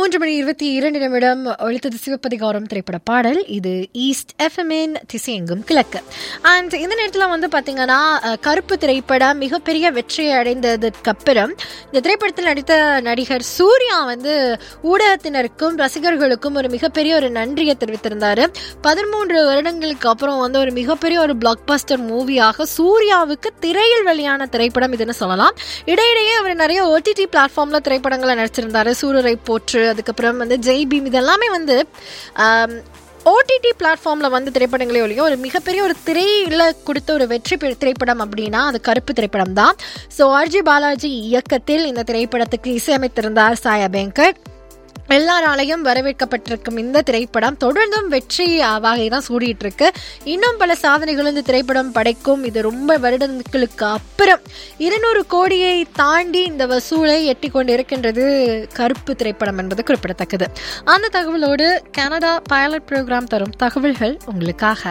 மூன்று மணி இருபத்தி இரண்டு நிமிடம் ஒழித்தது சிவப்பதிகாரம் திரைப்பட பாடல் இது ஈஸ்ட் எஃப்எம்என் திசையெங்கும் கிழக்கு அண்ட் இந்த நேரத்தில் வந்து பார்த்தீங்கன்னா அஹ், கருப்பு திரைப்படம் மிகப்பெரிய வெற்றியை அடைந்ததுக்கு அப்புறம் இந்த திரைப்படத்தில் நடித்த நடிகர் சூர்யா வந்து ஊடகத்தினருக்கும் ரசிகர்களுக்கும் ஒரு மிகப்பெரிய ஒரு நன்றியை தெரிவித்திருந்தார் பதிமூன்று வருடங்களுக்கு அப்புறம் வந்து ஒரு மிகப்பெரிய ஒரு பிளாக் பஸ்டர் மூவியாக சூர்யாவுக்கு திரையில் வெளியான திரைப்படம் இதுன்னு சொல்லலாம் இடையிடையே அவர் நிறைய ஓடிடி பிளாட்ஃபார்ம்ல திரைப்படங்களை நடிச்சிருந்தாரு சூரரை போற்று அதுக்கப்புறம் வந்து ஜெய் பீம் இதெல்லாமே வந்து ஓடிடி பிளாட்ஃபார்மில் வந்து திரைப்படங்களே ஒழியும் ஒரு மிகப்பெரிய ஒரு திரையில் கொடுத்த ஒரு வெற்றி பெ- திரைப்படம் அப்படின்னா அது கருப்பு திரைப்படம் தான் ஸோ ஆர்ஜி பாலாஜி இயக்கத்தில் இந்த திரைப்படத்துக்கு இசையமைத்திருந்தார் சாயா பேங்கர் எல்லாராலையும் வரவேற்கப்பட்டிருக்கும் இந்த திரைப்படம் தொடர்ந்தும் வெற்றி வகை தான் சூடிட்டு இருக்கு இன்னும் பல சாதனைகள் இந்த திரைப்படம் படைக்கும் இது ரொம்ப வருடங்களுக்கு அப்புறம் இருநூறு கோடியை தாண்டி இந்த வசூலை எட்டி கொண்டு இருக்கின்றது கருப்பு திரைப்படம் என்பது குறிப்பிடத்தக்கது அந்த தகவலோடு கனடா பைலட் ப்ரோக்ராம் தரும் தகவல்கள் உங்களுக்காக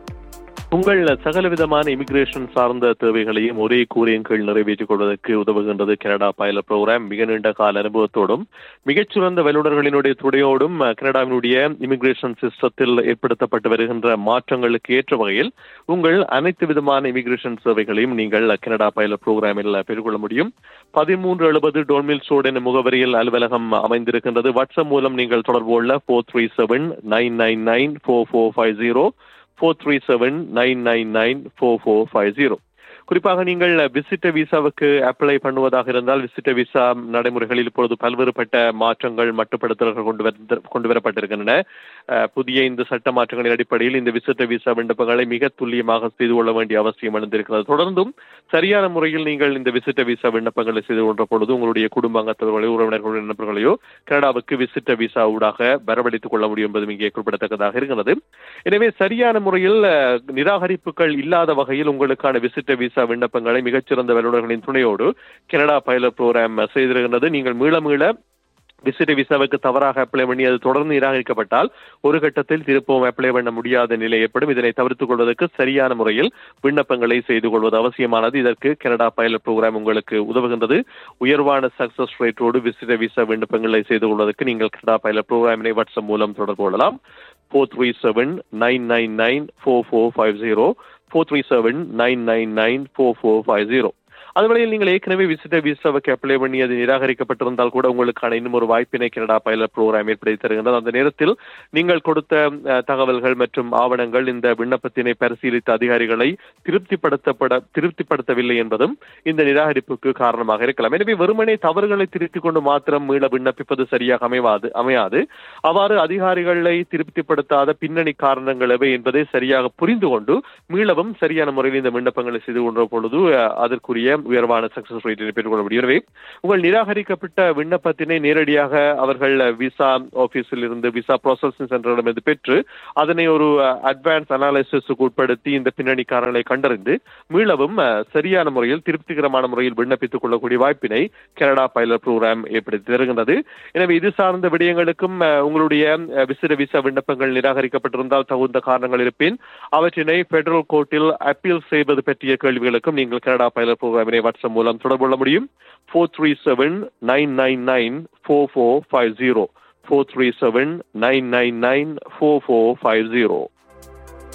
உங்கள் சகலவிதமான இமிகிரேஷன் சார்ந்த தேவைகளையும் ஒரே கூரையின் கீழ் நிறைவேற்றிக் கொள்வதற்கு உதவுகின்றது கனடா பைலட் ப்ரோக்ராம் மிக நீண்ட கால அனுபவத்தோடும் மிகச்சிறந்த வல்லுநர்களினுடைய துணையோடும் அஹ், கனடாவினுடைய இமிகிரேஷன் சிஸ்டத்தில் ஏற்படுத்தப்பட்டு வருகின்ற மாற்றங்களுக்கு ஏற்ற வகையில் உங்கள் அனைத்து விதமான இமிகிரேஷன் சேவைகளையும் நீங்கள் கனடா பைலட் ப்ரோக்ராமில் பெற்றுக்கொள்ள முடியும் பதிமூன்று எழுபது டோன்மில் சோட் என்ற முகவரியில் அலுவலகம் அமைந்திருக்கின்றது வாட்ஸ்அப் மூலம் நீங்கள் தொடர்பு கொள்ள four three seven nine nine nine four four five zero four three seven nine nine nine four four five zero குறிப்பாக நீங்கள் விசிட்ட விசாவுக்கு அப்ளை பண்ணுவதாக இருந்தால் விசிட்ட விசா நடைமுறைகளில் இப்பொழுது பல்வேறுபட்ட மாற்றங்கள் மட்டுப்படுத்தல்கள் கொண்டு வர கொண்டு வரப்பட்டிருக்கின்றன அஹ், புதிய இந்த சட்ட மாற்றங்களின் அடிப்படையில் இந்த விசிட்ட விசா விண்ணப்பங்களை மிக துல்லியமாக செய்து கொள்ள வேண்டிய அவசியம் எழுந்திருக்கிறது தொடர்ந்தும் சரியான முறையில் நீங்கள் இந்த விசிட்ட விசா விண்ணப்பங்களை செய்து கொண்ட பொழுது உங்களுடைய குடும்ப அங்கத்தவர்களையோ உறவினர்களுடைய நண்பர்களையோ கனடாவுக்கு விசிட்ட விசா ஊடாக வரவழைத்துக் கொள்ள முடியும் என்பதும் இங்கே குறிப்பிடத்தக்கதாக இருக்கிறது எனவே சரியான முறையில் அஹ், நிராகரிப்புகள் இல்லாத வகையில் உங்களுக்கான விசிட்ட விசா விண்ணப்பங்களை மிகச்சிறந்த வல்லுநர்களின் துணையோடு கனடா பைலட் ப்ரோக்ராம் செய்திருக்கின்றது நீங்கள் மீள மீள விசிட்ட விசாவுக்கு தவறாக அப்ளை பண்ணி அது தொடர்ந்து நிராகரிக்கப்பட்டால் ஒரு கட்டத்தில் திருப்பவும் அப்ளை பண்ண முடியாத நிலை ஏற்படும் இதனை தவிர்த்துக் கொள்வதற்கு சரியான முறையில் விண்ணப்பங்களை செய்து கொள்வது அவசியமானது இதற்கு கனடா பைலட் ப்ரோக்ராம் உங்களுக்கு உதவுகின்றது உயர்வான சக்சஸ் ரேட்டோடு விசிட்ட விசா விண்ணப்பங்களை செய்து கொள்வதற்கு நீங்கள் கனடா பைலட் ப்ரோக்ராமினை வாட்ஸ்அப் மூலம் தொடர்பு கொள்ளலாம் four three seven nine nine nine four four five zero four three seven nine nine nine four four five zero அதுவரையில் நீங்கள் ஏற்கனவே விசிட்ட விசாவுக்கு அப்ளை பண்ணி அது நிராகரிக்கப்பட்டிருந்தால் கூட உங்களுக்கான இன்னும் ஒரு வாய்ப்பினை கனடா பைலட் ப்ரோக்ராம் ஏற்படுத்தி தருகின்றது அந்த நேரத்தில் நீங்கள் கொடுத்த அஹ், தகவல்கள் மற்றும் ஆவணங்கள் இந்த விண்ணப்பத்தினை பரிசீலித்த அதிகாரிகளை திருப்திப்படுத்தப்பட திருப்திப்படுத்தவில்லை என்பதும் இந்த நிராகரிப்புக்கு காரணமாக இருக்கலாம் எனவே வெறுமனே தவறுகளை திருத்திக் கொண்டு மாத்திரம் மீள விண்ணப்பிப்பது சரியாக அமைவாது அமையாது அவ்வாறு அதிகாரிகளை திருப்திப்படுத்தாத பின்னணி காரணங்கள் எவை என்பதை சரியாக புரிந்து கொண்டு மீளவும் சரியான முறையில் இந்த விண்ணப்பங்களை செய்து கொண்ட பொழுது அஹ், அதற்குரிய உயர்வான சக்சஸ் ரேட்டினை பெற்றுக்கொள்ள முடியும் எனவே உங்கள் நிராகரிக்கப்பட்ட விண்ணப்பத்தினை நேரடியாக அவர்கள் விசா ஆபீஸில் இருந்து விசா ப்ராசஸிங் சென்டரிடமிருந்து பெற்று அதனை ஒரு அட்வான்ஸ் அனாலிசிஸுக்கு உட்படுத்தி இந்த பின்னணி காரணங்களை கண்டறிந்து மீளவும் அஹ், சரியான முறையில் திருப்திகரமான முறையில் விண்ணப்பித்துக் கொள்ளக்கூடிய வாய்ப்பினை கனடா பைலட் ப்ரோக்ராம் ஏற்படுத்தி தருகின்றது எனவே இது சார்ந்த விடயங்களுக்கும் அஹ், உங்களுடைய அஹ், விசிற விசா விண்ணப்பங்கள் நிராகரிக்கப்பட்டிருந்தால் தகுந்த காரணங்கள் இருப்பின் அவற்றினை பெடரல் கோர்ட்டில் அப்பீல் செய்வது பற்றிய கேள்விகளுக்கும் நீங்கள் கனடா பைலட் ப்ரோக்ராமினை வாட்ஸ்அப் மூலம் தொடர்பு கொள்ள முடியும் four three seven nine nine nine four four five zero four three seven nine nine nine four four five zero